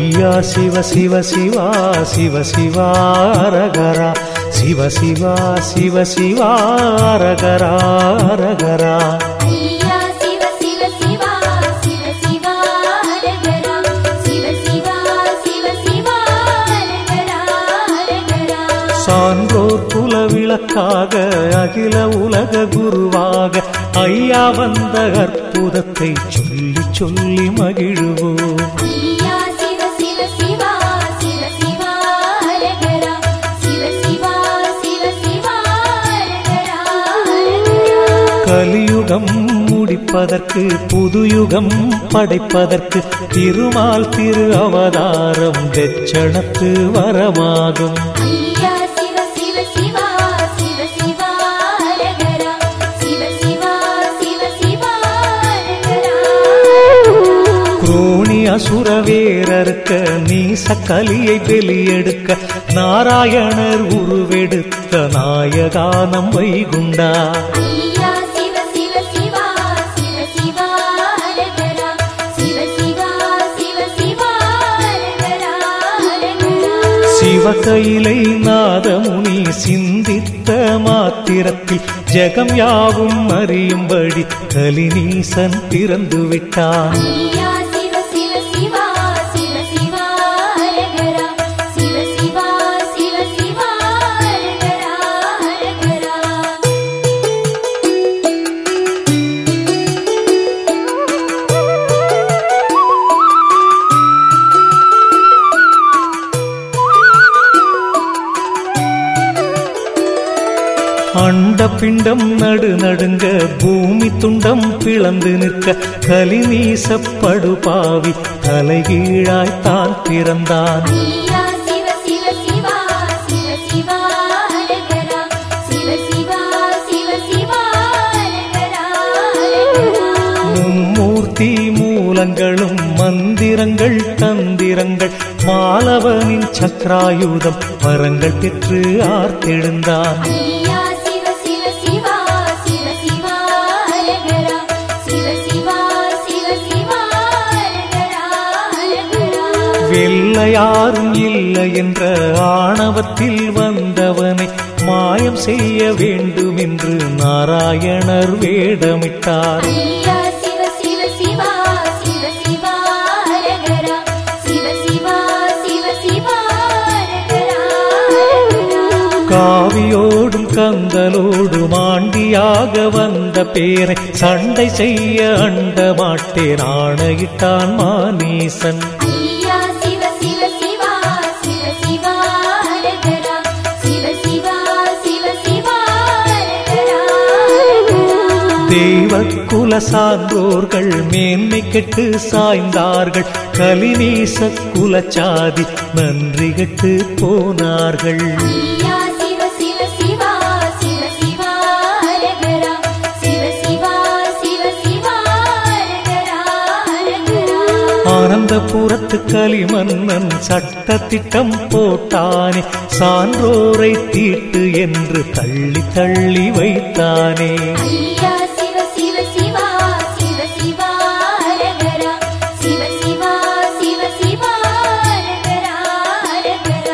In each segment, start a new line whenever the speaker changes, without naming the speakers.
ஐயா சிவ சிவ சிவா சிவ சிவாரகரா சிவ சிவா சிவ சிவாரகராரகரா
ஐயா சிவ சிவ சிவா சிவ சிவா ஹரஹரா சிவ சிவா சிவ சிவா ஹரஹரா ஹரஹரா
சான்றோர் குல விளக்காக அகில உலக குருவாக ஐயா வந்த அற்புதத்தை சொல்லி சொல்லி மகிழுவோம்
ஐயா சிவ சிவ சிவா சிவ சிவா ஹரஹரா சிவ சிவா சிவ சிவா ஹரஹரா ஹரஹரா
கலியுகம் முடிப்பதற்கு புதுயுகம் படைப்பதற்கு திருமால் திரு அவதாரம் வெச்சணத்து வரமாகும்
ஐயா சிவ சிவ சிவா சிவ சிவா ஹரஹரா சிவ சிவா சிவ சிவா ஹரஹரா
குரோணி அசுர வேரறுக்க நீச கலியை வெளியெடுக்க நாராயணர் உருவெடுத்த நாயகானம் வைகுண்டா
ஐயா சிவ சிவ சிவா சிவ சிவா ஹரஹரா சிவ சிவா சிவ சிவா ஹரஹரா ஹரஹரா
சிவகையிலை நாதமுனி சிந்தித்த மாத்திரத்தில் ஜெகம் யாவும் அறியும்படி கலிநீசன் பிறந்து விட்டான்
ஐயா சிவ சிவ சிவா சிவ சிவா ஹரஹரா சிவ சிவா சிவ சிவா ஹரஹரா ஹரஹரா
அண்ட பிண்டம் நடு நடுங்க பூமி துண்டம் பிளந்து நிற்க கலிநீசப்படு பாவி தலைகீழாய் தான் பிறந்தான்
ஐயா சிவ சிவ சிவா சிவ சிவா ஹரஹரா சிவ சிவா சிவ சிவா ஹரஹரா ஹரஹரா
மும்மூர்த்தி மூலங்களும் மந்திரங்கள் தந்திரங்கள் மாலவனின் சக்கராயுதம் வரங்கள் பெற்று ஆர்த்தெழுந்தான்
ஐயா சிவ சிவ சிவா சிவ சிவா ஹரஹரா சிவ சிவா சிவ சிவா ஹரஹரா ஹரஹரா
வெள்ளையாரும் இல்லை என்ற ஆணவத்தில் வந்தவனை மாயம் செய்ய வேண்டும் என்று நாராயணர் வேடமிட்டார்
ஐயா சிவ சிவ சிவா சிவ சிவா ஹரஹரா சிவ சிவா சிவ சிவா ஹரஹரா ஹரஹரா
காவியோடும் கந்தலோடும் ஆண்டியாக வந்த பேரை சண்டை செய்ய அண்ட மாட்டேன் ஆணையிட்டான் மானீசன்
ஐயா சிவ சிவ சிவா சிவ சிவா ஹரஹரா சிவ சிவா சிவ சிவா ஹரஹரா ஹரஹரா
தெய்வ குல சான்றோர்கள் மேன்மை கெட்டு சாய்ந்தார்கள் கலிநீச குலச்சாதி நன்றி கெட்டு போனார்கள்
ஐயா சிவ சிவ சிவா சிவ சிவா ஹரஹரா சிவ சிவா சிவ சிவா ஹரஹரா ஹரஹரா
ஆனந்தபுரத்து களிமன்னன் சட்ட திட்டம் போட்டானே சான்றோரை தீட்டு என்று தள்ளி தள்ளி வைத்தானே
ஐயா சிவ சிவ சிவா சிவ சிவா ஹரஹரா சிவ சிவா சிவ சிவா ஹரஹரா ஹரஹரா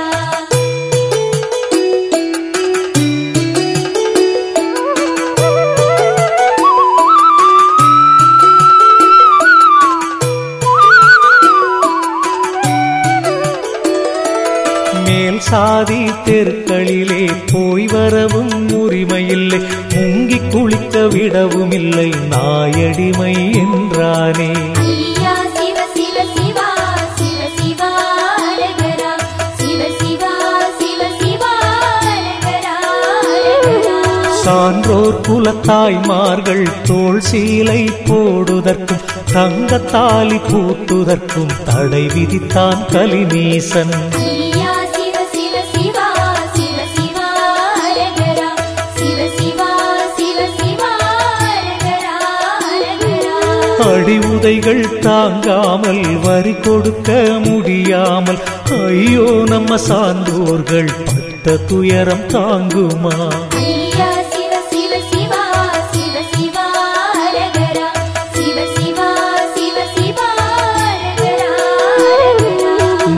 மேல் சாதி தெருக்களிலே போய் வரவும் உரிமையில்லை முங்கி குளிக்க விடவும் இல்லை நாயடிமை என்றானே
ஐயா சிவ சிவ சிவா சிவ சிவா ஹரஹரா சிவ சிவா சிவ சிவா ஹரஹரா ஹரஹரா
சான்றோர் குலத்தாய்மார்கள் தோள் சீலை போடுதற்கும் தங்கத்தாலி பூட்டுதற்கும் தடை விதித்தான் கலிநீசன்
ஐயா சிவ சிவ சிவா சிவ சிவா ஹரஹரா சிவ சிவா சிவ சிவா ஹரஹரா ஹரஹரா
அடி உதைகள் தாங்காமல் வரி கொடுக்க முடியாமல் ஐயோ நம்ம சான்றோர்கள் பட்ட துயரம் தாங்குமா
ஐயா சிவ சிவ சிவா சிவ சிவா ஹரஹரா சிவ சிவா சிவ சிவா ஹரஹரா ஹரஹரா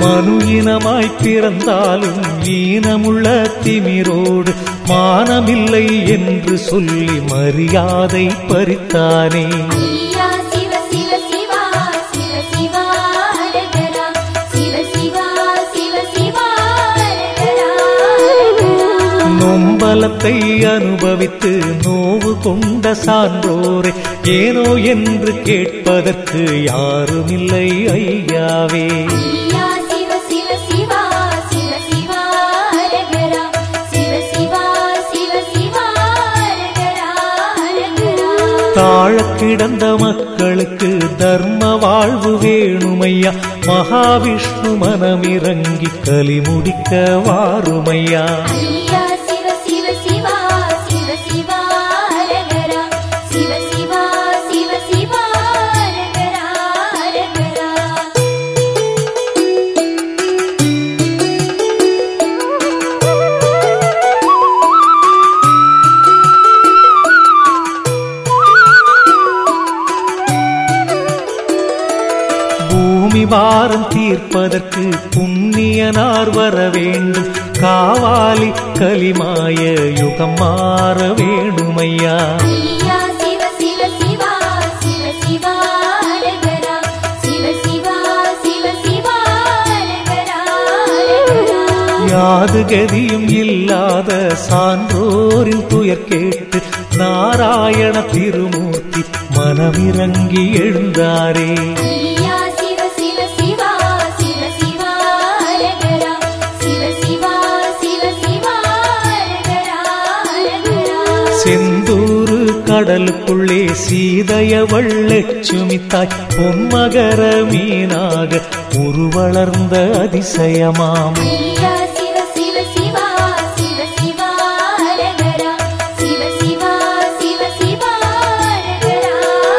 மனு இனமாய் பிறந்தாலும் ஈனமுள்ள திமிரோடு மானமில்லை என்று சொல்லி மரியாதை பறித்தானே
ஐயா சிவ சிவ சிவா சிவ சிவா அரகரா சிவ சிவா சிவ சிவா அரகரா அரகரா
நொம்பலத்தை அனுபவித்து நோவு கொண்ட சான்றோரே ஏனோ என்று கேட்பதற்கு யாருமில்லை ஐயாவே
ஐயா சிவ சிவ சிவா சிவ சிவா அரகரா சிவ சிவா சிவ சிவா அரகரா அரகரா
தாழக் கிடந்த மக்களுக்கு தர்ம வாழ்வு வேணுமையா மகாவிஷ்ணு மனமிறங்கி கலி முடிக்க வாருமையா
ஐயா சிவ சிவ சிவா சிவ சிவா அரகரா சிவ சிவா சிவ சிவா அரகரா அரகரா
பூமி பாரம் தீர்ப்பதற்கு புண்ணியனார் வர வேண்டும் காவாலி கலிமாய யுகம் மாற வேணுமையா
ஐயா சிவ சிவ சிவா சிவ சிவா அரகரா சிவ சிவா சிவ சிவா அரகரா அரகரா
யாது கதியும் இல்லாத சான்றோரின் துயர் கேட்டு நாராயண திருமூர்த்தி மனமிறங்கி எழுந்தாரே
ஐயா சிவ சிவ சிவா சிவ சிவா அரகரா சிவ சிவா சிவ சிவா அரகரா அரகரா
செந்தூரு கடலுக்குள்ளே சீதையவள் லட்சுமித்தாய் பொன்மகர மீனாக உருவளர்ந்த அதிசயமாம்
ஐயா சிவ சிவ சிவா சிவ சிவா அரகரா சிவ சிவா சிவ சிவா அரகரா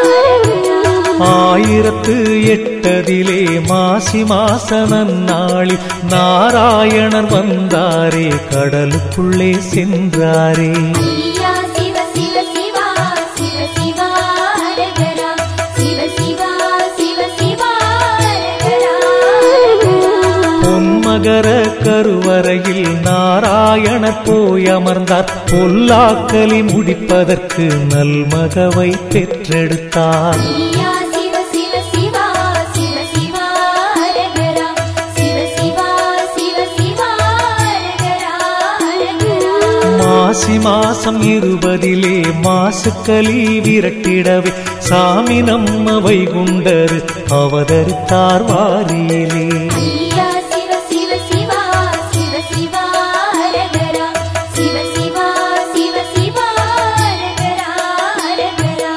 அரகரா
ஆயிரத்து எட்டதிலே மாசி மாச நன்னாளில் நாராயணர் வந்தாரே கடலுக்குள்ளே சென்றாரே
ஐயா சிவ சிவ சிவா சிவ சிவா அரகரா சிவ சிவா சிவ சிவா அரகரா அரகரா
பொன்மகர கருவறையில் நாராயணர் போய் அமர்ந்தார் பொல்லாக்கலி முடிப்பதற்கு நல்மகவை பெற்றெடுத்தார்
ஐயா சிவ சிவ சிவா சிவ சிவா அரகரா சிவ சிவா சிவ சிவா அரகரா அரகரா
மாசி மாசம் இருபதிலே மாசுக்களி விரட்டிடவே சாமி நம்ம வைகுண்டர் அவதரித்தார் வாரியிலே
ஐயா சிவ சிவ சிவா சிவ சிவா அரகரா சிவ சிவா சிவ சிவா அரகரா அரகரா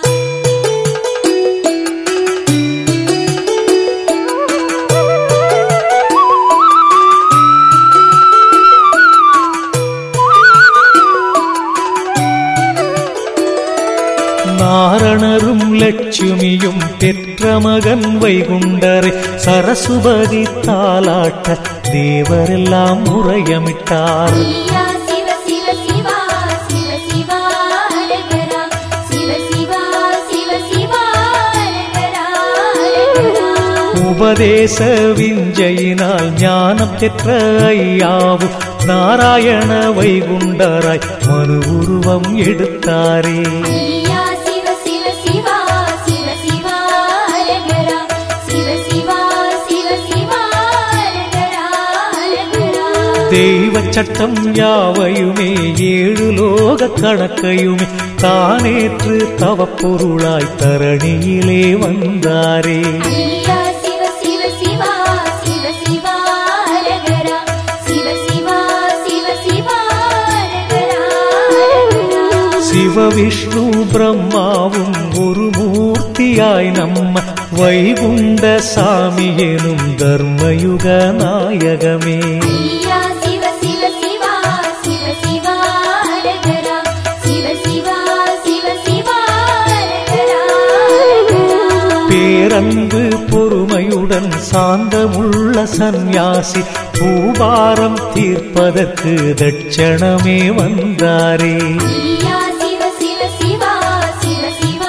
நாரணரும் லட்சுமியும் பெற்ற மகன் வைகுண்டரை சரசுபதி தாலாட்ட தேவரெல்லாம் முறையமிட்டார்
ஐயா சிவ சிவ சிவா சிவ சிவா அரகரா சிவ சிவா சிவ சிவா அரகரா அரகரா
உபதேச விஞ்சையினால் ஞானம் பெற்ற ஐயாவும் நாராயண வைகுண்டராய் மனு உருவம் எடுத்தாரே
ஐயா சிவ சிவ சிவா சிவ சிவா அரகரா சிவ சிவா சிவ சிவா அரகரா அரகரா
தெய்வ சட்டம் யாவையுமே ஏழு லோக கணக்கையுமே தானேற்று தவப்பொருளாய் தரணியிலே வந்தாரே
ஐயா சிவ சிவ சிவா சிவ சிவா அரகரா சிவ சிவா சிவ சிவா அரகரா அரகரா
சிவவிஷ்ணு பிரம்மாவும் ஒரு மூர்த்தியாய் நம்ம வைகுண்ட சாமி எனும் தர்மயுக நாயகமே
ஐயா சிவ சிவ சிவா சிவ சிவா அரகரா சிவ சிவா சிவ சிவா அரகரா அரகரா
பேரன்பு பொறுமையுடன் சாந்தமுள்ள சந்நியாசி பூபாரம் தீர்ப்பதற்கு தட்சணமே வந்தாரே
ஐயா சிவ சிவ சிவா சிவ சிவா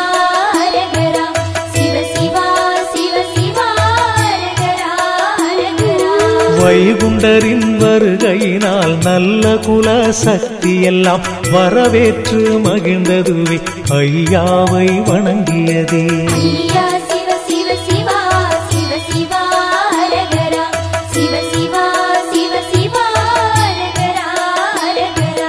அரகரா சிவ சிவா சிவ சிவா அரகரா அரகரா
வைகுண்டரின் வருகையினால் நல்ல குல சக்தி எல்லாம் வரவேற்று மகிழ்ந்ததுவே ஐயாவை வணங்கியதே
ஐயா சிவ சிவ சிவா சிவ சிவா அரகரா சிவ சிவா சிவ சிவா அரகரா அரகரா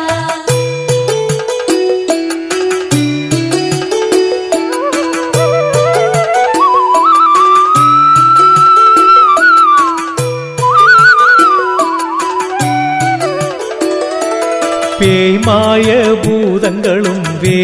பேய்மாய பூதங்களும்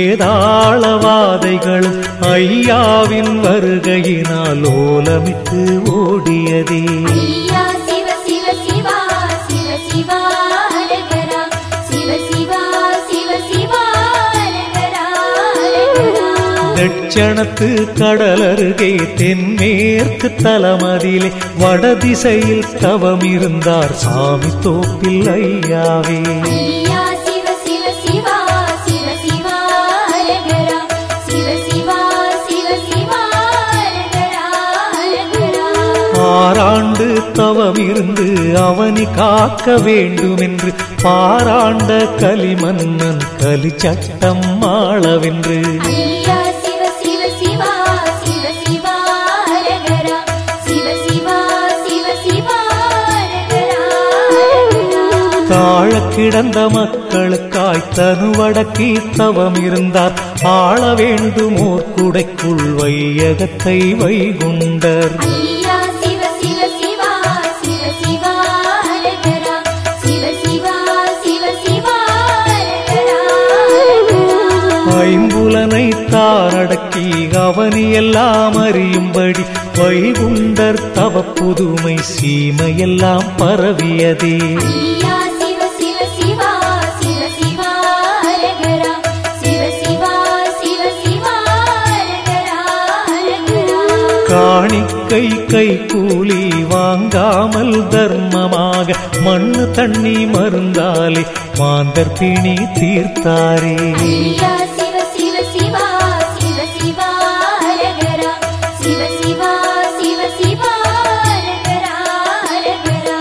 வேதாளவாதைகளும் ஐயாவின் வருகையினால் ஓலமிட்டு ஓடியதே
ஐயா சிவ சிவ சிவா சிவ சிவா அரகரா சிவ சிவா சிவ சிவா அரகரா அரகரா
தட்சணத்து கடலருகே தென்மேற்கு தலமதிலே வடதிசையில் தவம் இருந்தார் சாமி தோப்பில் ஐயாவே
ஐயா சிவ சிவ சிவா சிவ சிவா அரகரா சிவ சிவா சிவ சிவா அரகரா அரகரா
ஆறாண்டு தவம் இருந்து அவனி காக்க வேண்டுமென்று பாராண்ட கலிமன்னன் கலி சட்டம் ஆளவென்று
ஐயா சிவ சிவ சிவா சிவ சிவா அரகரா சிவ சிவா சிவ சிவா அரகரா அரகரா
தாழ கிடந்த மக்களுக்காய் தனுவடக்கி தவம் இருந்தார் ஆள வேண்டும் ஓர் குடைக்குள் வையகத்தை வைகுண்டர்
ஐயா சிவ சிவ சிவா சிவ சிவா அரகரா சிவ சிவா சிவ சிவா அரகரா அரகரா
ஐம்புலனை தாரடக்கி அவனி எல்லாம் அறியும்படி வைகுண்டர் தவ புதுமை சீமையெல்லாம் பரவியதே
ஐயா சிவ சிவ சிவா சிவ சிவா அரகரா சிவ சிவா சிவ சிவா அரகரா அரகரா
காணிக்கை கை கூலி வாங்காமல் தர்மமாக மண்ணு தண்ணி மருந்தாலே மாந்தர் பிணி தீர்த்தாரே
ஐயா சிவ சிவ சிவா சிவ சிவா அரகரா சிவ சிவா சிவ சிவா அரகரா அரகரா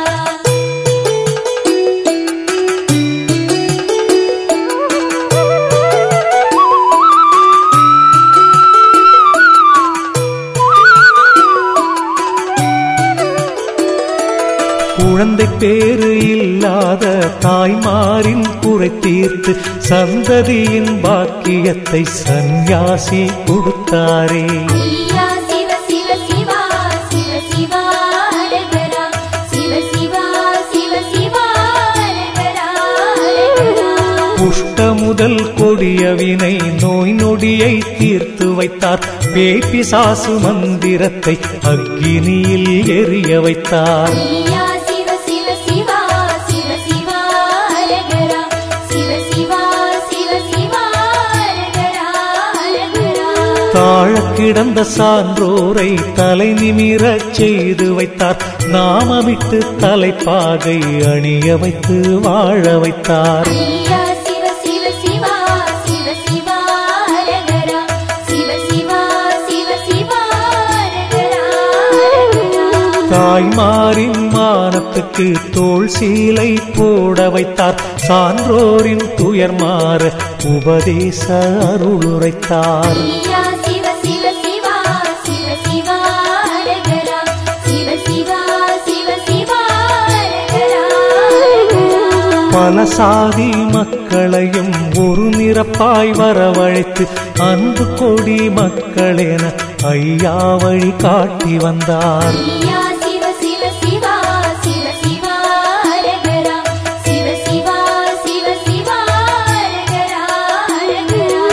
குழந்தை பேரு இல்லாத தாய்மாரின் குறை தீர்த்து சந்ததியின் பாக்கியத்தை சந்நியாசி கொடுத்தாரே
ஐயா சிவ சிவ சிவா சிவ சிவா அரகரா சிவ சிவா சிவ சிவா அரகரா அரகரா
புஷ்ட முதல் கொடியவினை நோய் நொடியை தீர்த்து வைத்தார் பேபிசாசு மந்திரத்தை அக்கினியில் எரிய வைத்தார்
ஐயா சிவ சிவ சிவா சிவ சிவா அரகரா சிவ சிவா சிவ சிவா அரகரா அரகரா
தாழ கிடந்த சான்றோரை தலை நிமிரச் செய்து வைத்தார் நாமமிட்டு தலைப்பாகை அணிய வைத்து வாழ வைத்தார்
ஐயா சிவ சிவ சிவா சிவ சிவா அரகரா சிவ சிவா சிவ சிவா அரகரா அரகரா
தாய்மாரின் மானத்துக்கு தோள் சீலை போட வைத்தார் சான்றோரின் துயர் மாற உபதேச அருளுரைத்தார்
ஐயா சிவ சிவ சிவா சிவ சிவா அரகரா சிவ சிவா சிவ சிவா அரகரா அரகரா
பல சாதி மக்களையும் ஒரு நிரப்பாய் வரவழைத்து அன்பு கொடி மக்களென ஐயா வழி காட்டி வந்தார்
ஐயா சிவ சிவ சிவா சிவ சிவா அரகரா சிவ சிவா சிவ சிவா அரகரா அரகரா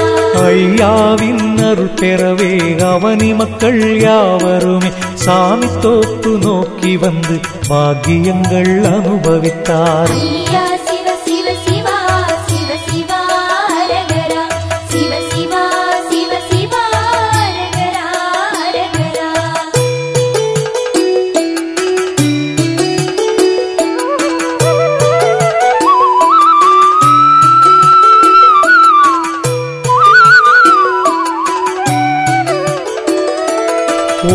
ஐயாவின் அருள் பெறவே அவனி மக்கள் யாவருமே சாமி தோப்பு நோக்கி வந்து பாக்கியங்கள் அனுபவித்தார்
ஐயா சிவ சிவ சிவா சிவ சிவா அரகரா சிவ சிவா சிவ சிவா அரகரா அரகரா
ஓர்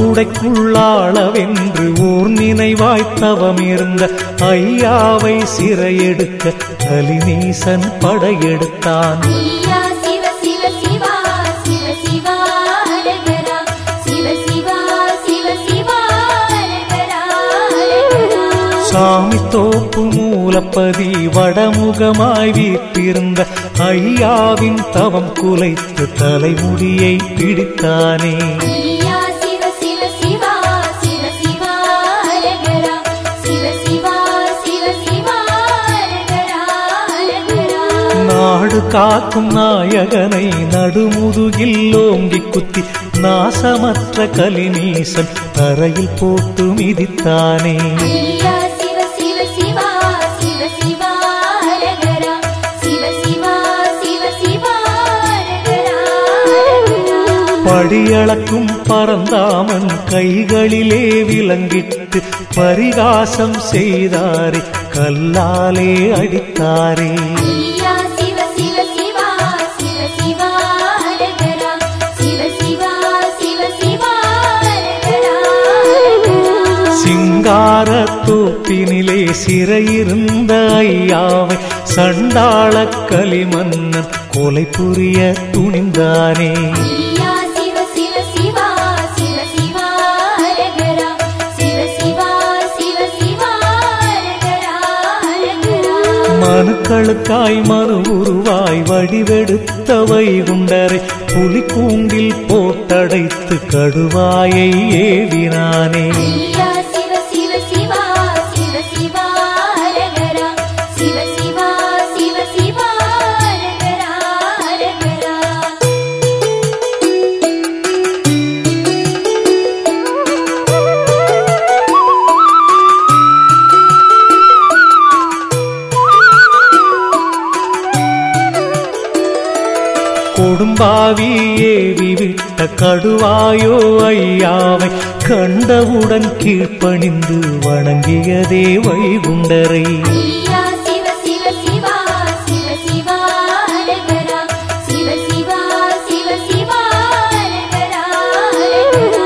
குடைக்குள்ளாளவென்று ஊர் நினைவாய்த்தவம் இருந்த ஐயாவை சிறையெடுக்க கலிநீசன் படையெடுத்தான்
ஐயா சிவ சிவ சிவா சிவ சிவா ஹரஹரா சிவ சிவா சிவ சிவா ஹரஹரா ஹரஹரா
சாமி தோப்பு மூலப்பதி வடமுகமாய் வீற்றிருந்த ஐயாவின் தவம் குலைத்து தலைமுடியை பிடித்தானே
ஐயா சிவ சிவ சிவா சிவ சிவா ஹரஹரா சிவ சிவா சிவ சிவா ஹரஹரா ஹரஹரா
நாடு காக்கும் நாயகனை நடுமுதுகில் ஓங்கி குத்தி நாசமற்ற கலிநீசன் தரையில் போட்டு மிதித்தானே
ஐயா சிவ சிவ சிவா சிவ சிவா ஹரஹரா சிவ சிவா சிவ சிவா ஹரஹரா ஹரஹரா
படியளக்கும் பரந்தாமன் கைகளிலே விலங்கிட்டு பரிகாசம் செய்தாரே கல்லாலே அடித்தாரே
ஐயா சிவ சிவ சிவா சிவ சிவா ஹரஹரா சிவ சிவா சிவ சிவா ஹரஹரா ஹரஹரா
சிங்கார தோப்பினிலே சிறையிருந்த ஐயாவை சண்டாள கலிமன்னன் கொலை புரிய துணிந்தானே
ஐயா சிவ சிவ சிவா சிவ சிவா ஹரஹரா சிவ சிவா சிவ சிவா ஹரஹரா ஹரஹரா
மனுக்களுக்காய் மனு உருவாய் வடிவெடுத்த வைகுண்டரை புலிக்கூண்டில் போட்டடைத்து கடுவாயை ஏவினானே
ஐயா சிவ சிவ சிவா சிவ சிவா ஹரஹரா சிவ சிவா சிவ சிவா ஹரஹரா ஹரஹரா
கொடும்பாவி ஏவி விட்ட கடுவாயோ ஐயாவை கண்டவுடன் கீழ்ப்பணிந்து வணங்கியதே வைகுண்டரை
ஐயா சிவ சிவ சிவா சிவ சிவா ஹரஹரா சிவ சிவா சிவ சிவா ஹரஹரா ஹரஹரா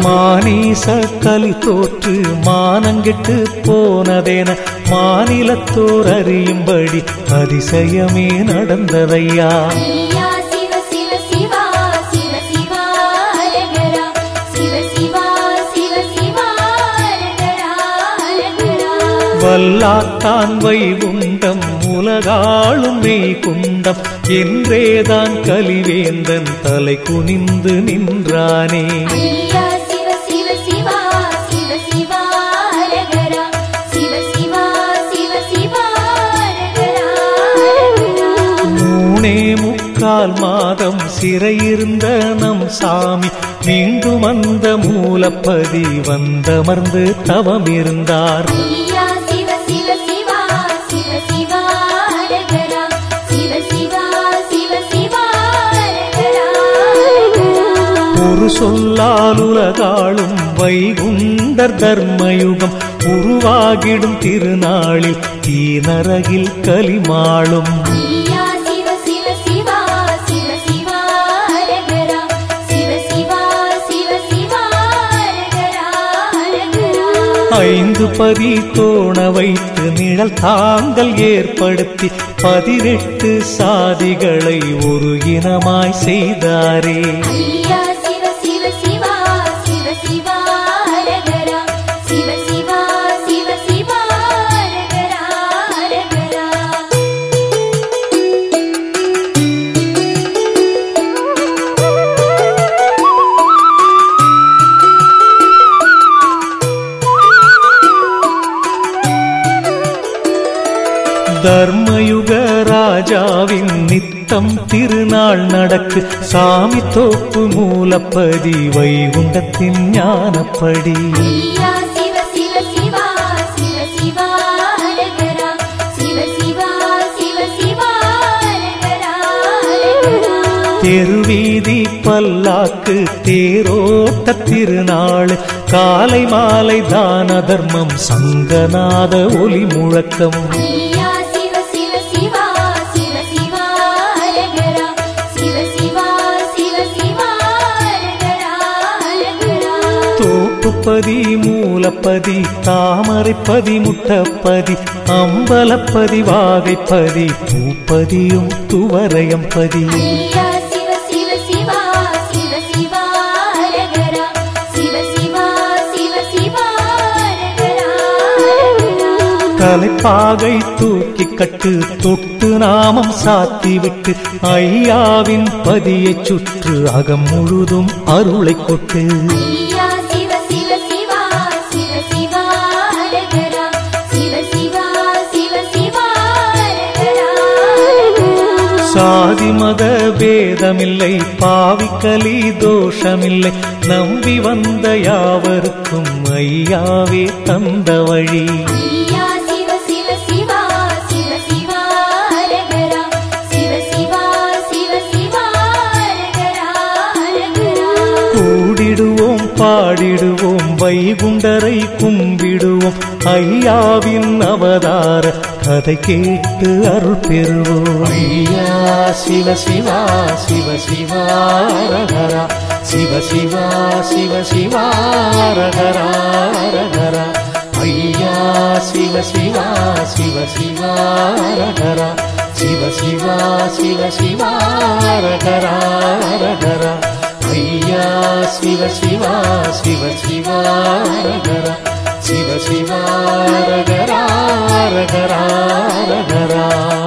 மானீச கலி தோற்று மானங்கெட்டு போனதென மாநிலத்தோர் அறியும்படி அதிசயமே நடந்ததையா
ஐயா சிவ சிவ சிவா சிவ சிவா ஹரஹரா சிவ சிவா சிவ சிவா ஹரஹரா ஹரஹரா
வல்லாத்தான் வைகுண்டம் உலகாளும் மெய் குண்டம் என்றேதான் கலிவேந்தன் தலை குனிந்து நின்றானே
ஐயா சிவ சிவ சிவா சிவ சிவா ஹரஹரா சிவ சிவா சிவ சிவா ஹரஹரா ஹரஹரா
மூணே முக்கால் மாதம் சிறையிருந்த நம் சாமி மீண்டும் அந்த மூலப்பதி வந்தமர்ந்து தவம் இருந்தார்
ஐயா சிவ சிவ சிவா சிவ சிவா ஹரஹரா சிவ சிவா சிவ சிவா ஹரஹரா ஹரஹரா
ஒரு சொல்லால் உலகாளும் வைகுண்டர் தர்மயுகம் உருவாகிடும் திருநாளில் தீநரகில் கலிமாளும்
ஐயா சிவ சிவ சிவா சிவ சிவா ஹரஹரா சிவ சிவா சிவ சிவா ஹரஹரா ஹரஹரா
ஐந்து பதி தோண வைத்து நிழல் தாங்கள் ஏற்படுத்தி பதினெட்டு சாதிகளை ஒரு இனமாய் செய்தாரே
ஐயா சிவ சிவ சிவா சிவ சிவா ஹரஹரா சிவ சிவா சிவ சிவா ஹரஹரா ஹரஹரா
தர்மயுக ராஜாவின் நித்தம் திருநாள் நடக்கு சாமி தோப்பு மூலப்பதி வைகுண்டத்தின் ஞானப்படி
ஐயா சிவ சிவ சிவா சிவ சிவா ஹரஹரா சிவ சிவா சிவ சிவா ஹரஹரா ஹரஹரா
தெருவீதி பல்லாக்கு தேரோட்ட திருநாள் காலை மாலை தான தர்மம் சங்கநாத ஒலி முழக்கம்
ஐயா சிவ சிவ சிவா சிவ சிவா ஹரஹரா சிவ சிவா சிவ சிவா ஹரஹரா ஹரஹரா
முருகப்பதி மூலப்பதி தாமரைப்பதி முட்டப்பதி அம்பலப்பதி வாகைப்பதி பூப்பதியும் துவரையம்பதி
ஐயா சிவ சிவ சிவா சிவ சிவா அரகரா சிவ சிவா சிவ சிவா அரகரா அரகரா
தலைப்பாகை தூக்கி கட்டு தொட்டு நாமம் சாத்தி விட்டு ஐயாவின் பதியைச் சுற்று அகம் முழுதும் அருளை கொட்டு
ஐயா சிவ சிவ சிவா சிவ சிவா அரகரா சிவ சிவா சிவ சிவா அரகரா அரகரா
சாதி மத பேதமில்லை பாவிக்கலி தோஷமில்லை நம்பி வந்த யாவருக்கும் ஐயாவே தந்த வழி
ஐயா சிவ சிவ சிவா சிவ சிவா அரகரா சிவ சிவா சிவ சிவா அரகரா அரகரா
கூடிடுவோம் பாடிடுவோம் வைகுண்டரை கும்பிடுவோம் ஐயாவின் அவதார கதை கேட்டு அருள் பெறுவோம் ஐயா சிவ சிவா சிவ சிவா ரகரா சிவ சிவா சிவ சிவா ரகரா ரகரா ஐயா சிவ சிவா சிவ சிவா ரகரா சிவ சிவா சிவ சிவா ரகரா ரகரா ஐயா சிவ சிவா சிவ சிவா ரகரா சிவ சிவா ரகரா ரகரா ரகரா